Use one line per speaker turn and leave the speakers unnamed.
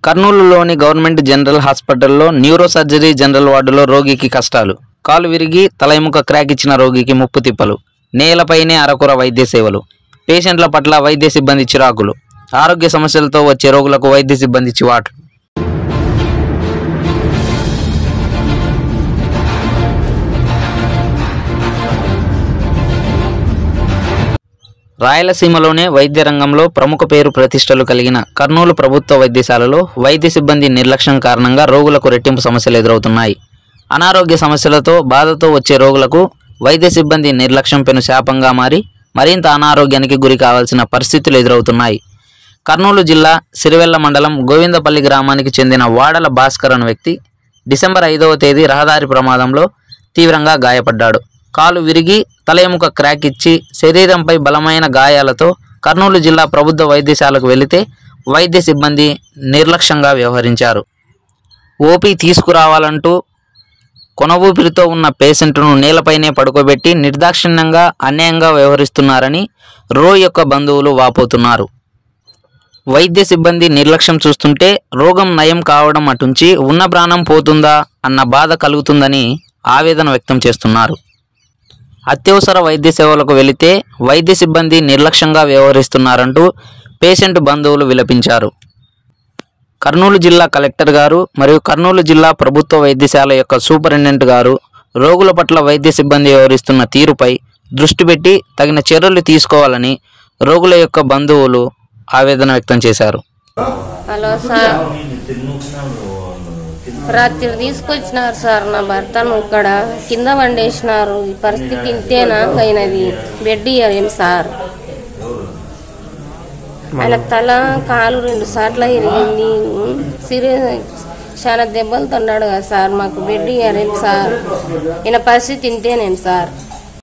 కర్నూలులోని government general హాస్పిటల్లో neuro surgery general వార్డులో రోగికి కష్టాలు కాలు విరిగి తల ఎముక క్రాక్ ఇచ్చిన రోగికి ముప్పు తిప్పలు నేలపైనే అరకొర వైద్య సేవలు పేషెంట్ల పట్ల వైద్య సిబ్బంది చిరాకులు ఆరోగ్య సమస్యలతో వచ్చే రోగులకు వైద్య సిబ్బంది చివాట్లు రాయలసీమలోనే వైద్య రంగంలో ప్రముఖ పేరు ప్రతిష్టలు కలిగిన కర్నూలు ప్రభుత్వ వైద్యశాలలో వైద్య సిబ్బంది నిర్లక్ష్యం కారణంగా రోగులకు రెట్టింపు సమస్యలు ఎదురవుతున్నాయి అనారోగ్య సమస్యలతో బాధతో వచ్చే రోగులకు వైద్య సిబ్బంది నిర్లక్ష్యం పెను శాపంగా మారి మరింత అనారోగ్యానికి గురి కావాల్సిన పరిస్థితులు ఎదురవుతున్నాయి కర్నూలు జిల్లా సిరివెల్ల మండలం గోవిందపల్లి గ్రామానికి చెందిన వాడల భాస్కర్ అనే వ్యక్తి డిసెంబర్ ఐదవ తేదీ రహదారి ప్రమాదంలో తీవ్రంగా గాయపడ్డాడు కాలు విరిగి తల ఎముక క్రాక్ ఇచ్చి శరీరంపై బలమైన గాయాలతో కర్నూలు జిల్లా ప్రభుత్వ వైద్యశాలకు వెళితే వైద్య సిబ్బంది నిర్లక్ష్యంగా వ్యవహరించారు ఓపీ తీసుకురావాలంటూ కొన ఊపిరితో ఉన్న పేషెంట్ను నేలపైనే పడుకోబెట్టి నిర్దాక్షిణ్యంగా అన్యాయంగా వ్యవహరిస్తున్నారని రో యొక్క బంధువులు వాపోతున్నారు వైద్య సిబ్బంది నిర్లక్ష్యం చూస్తుంటే రోగం నయం కావడం అటుంచి ఉన్న ప్రాణం పోతుందా అన్న బాధ కలుగుతుందని ఆవేదన వ్యక్తం చేస్తున్నారు అత్యవసర వైద్య సేవలకు వెళితే వైద్య సిబ్బంది నిర్లక్ష్యంగా వ్యవహరిస్తున్నారంటూ పేషెంట్ బంధువులు విలపించారు కర్నూలు జిల్లా కలెక్టర్ గారు మరియు కర్నూలు జిల్లా ప్రభుత్వ వైద్యశాల యొక్క సూపరింటెండెంట్ గారు రోగుల పట్ల వైద్య సిబ్బంది వ్యవహరిస్తున్న తీరుపై దృష్టి పెట్టి తగిన చర్యలు తీసుకోవాలని రోగుల యొక్క బంధువులు ఆవేదన వ్యక్తం చేశారు
హలో సార్ రాత్రి తీసుకొచ్చినారు సార్ నా భర్తను ఇక్కడ కింద వండేసినారు ఈ పరిస్థితి ఇంతేనా అయినది బెడ్ ఇయ్యరేం సార్ ఆయన తల కాలు రెండు సార్లు ఇరిగింది సీరియస్ చాలా దెబ్బలు తన్నాడు కదా సార్ మాకు బెడ్ ఇయ్యరేం సార్ ఈయన పరిస్థితి ఇంతేనేం సార్